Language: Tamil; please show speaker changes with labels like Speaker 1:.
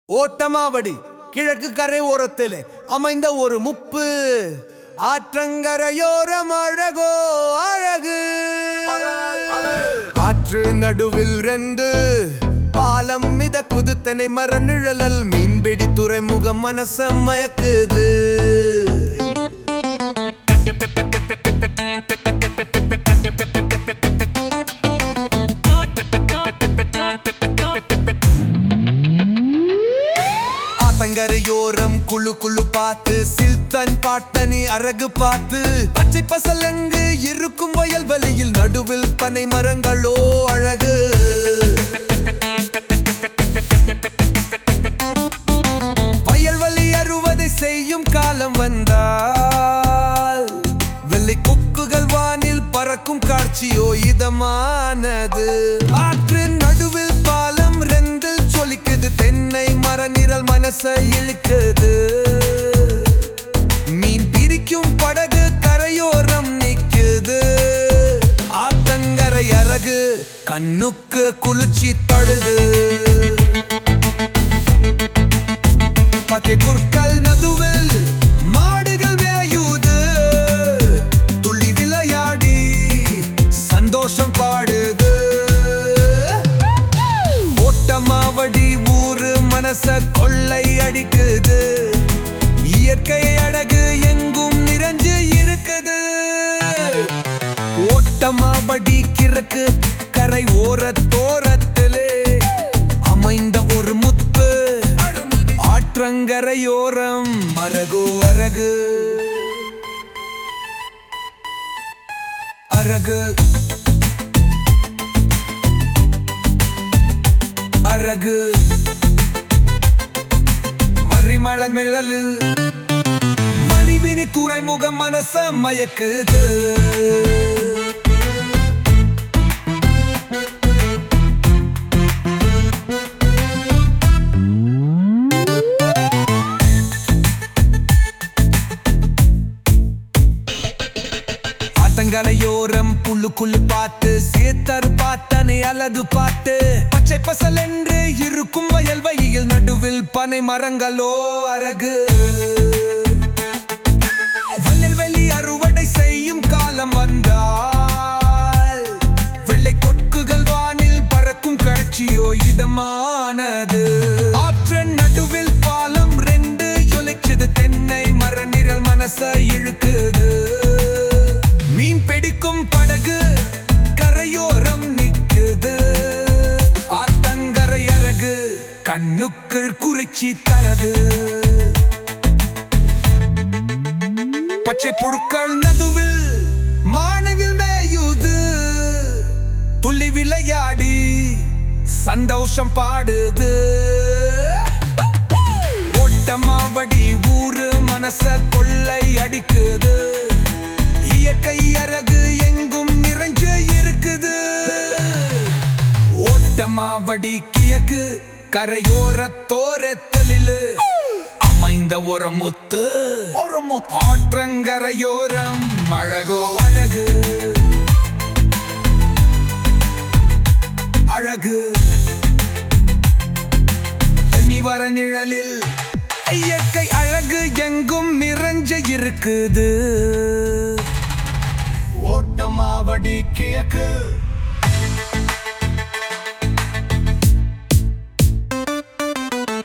Speaker 1: ஓட்டமாவடி கிழக்கு கரை ஓரத்திலே அமைந்த ஒரு முப்பு ஆற்றங்கரையோரம் அழகோ அழகு ஆற்று நடுவில் ரெண்டு பாலம் மித குதுத்தனை மர நிழலல் மீன்பிடி துறைமுகம் மனச மயக்குது ஆத்தங்கரையோரம் குழு குழு பார்த்து சில்தன் பாட்டனி அரகு பார்த்து பச்சை பசலங்கு இருக்கும் வயல்வெளியில் நடுவில் பனை மரங்களோ அழகு வயல்வெளி அறுவடை செய்யும் காலம் வந்தால் வெள்ளை கொக்குகள் வானில் பறக்கும் காட்சியோ இதமானது ஆற்று நடுவில் பாலம் ரெண்டில் சொலிக்குது தென்னை மர நிழல் மனச இழுக்குது மீன் பிரிக்கும் படகு கரையோரம் நிக்குது ஆத்தங்கரை அழகு கண்ணுக்கு குளிர்ச்சி தழுது பச்சை புற்கள் நடுவில் மாடுகள் மேயுது துள்ளி விளையாடி சந்தோஷம் பாடுது ஓட்டமாவடி ஊரு மனச கொள்ளை அடிக்குது இயற்கை அழகு எங்கும் நிறைஞ்சு இருக்குது ஓட்டமாவடி கிழக்கு கரை ஓரத்தோரத்திலே அமைந்த ஒரு முத்து ஆற்றங்கரையோரம் அரகு அரகு அரகு அரகு மறிமள மிழலில் மணிவினி துறைமுகம் மனச மயக்குது ஆத்தங்கரையோரம் புல்லு குள்ளு பார்த்து சேத்தர் பார்த்தனை அழகு பார்த்து பச்சை பசல் என்று இருக்கும் வயல்வெளியில் நடுவில் பனை மரங்களோ அழகு வயல்வெளி அறுவடை செய்யும் காலம் வந்தால் வெள்ளை கொக்குகள் வானில் பறக்கும் காட்சியோ இதமானது ஆற்றன் நடுவில் பாலம் ரெண்டு ஜொலிக்குது தென்னை மர நிழல் மனச இழுக்குது மீன் பிடிக்கும் படகு கரையோரம் நிக்குது ஆத்தங்கரை அழகு கண்ணுக்கு குறிச்சி தரது பச்சை புழுக்கள் நடுவில் மானவில் மேயுது துள்ளி விளையாடி சந்தோஷம் பாடுது ஓட்டமாவடி ஊரு மனச கொள்ளை அடிக்குது இயற்கை அழகு எங்கும் நிறைஞ்சு இருக்குது ஓட்டமாவடி கிழக்கு கரையோர தோரத்தலில் அமைந்த ஒரு முத்து ஒரு முத்து ஆற்றங்கரையோரம் அழகோ அழகு அழகு தண்ணி வர நிழலில் இயற்கை அழகு எங்கும் நிறைஞ்ச இருக்குது ஓட்டமாவடி கிழக்கு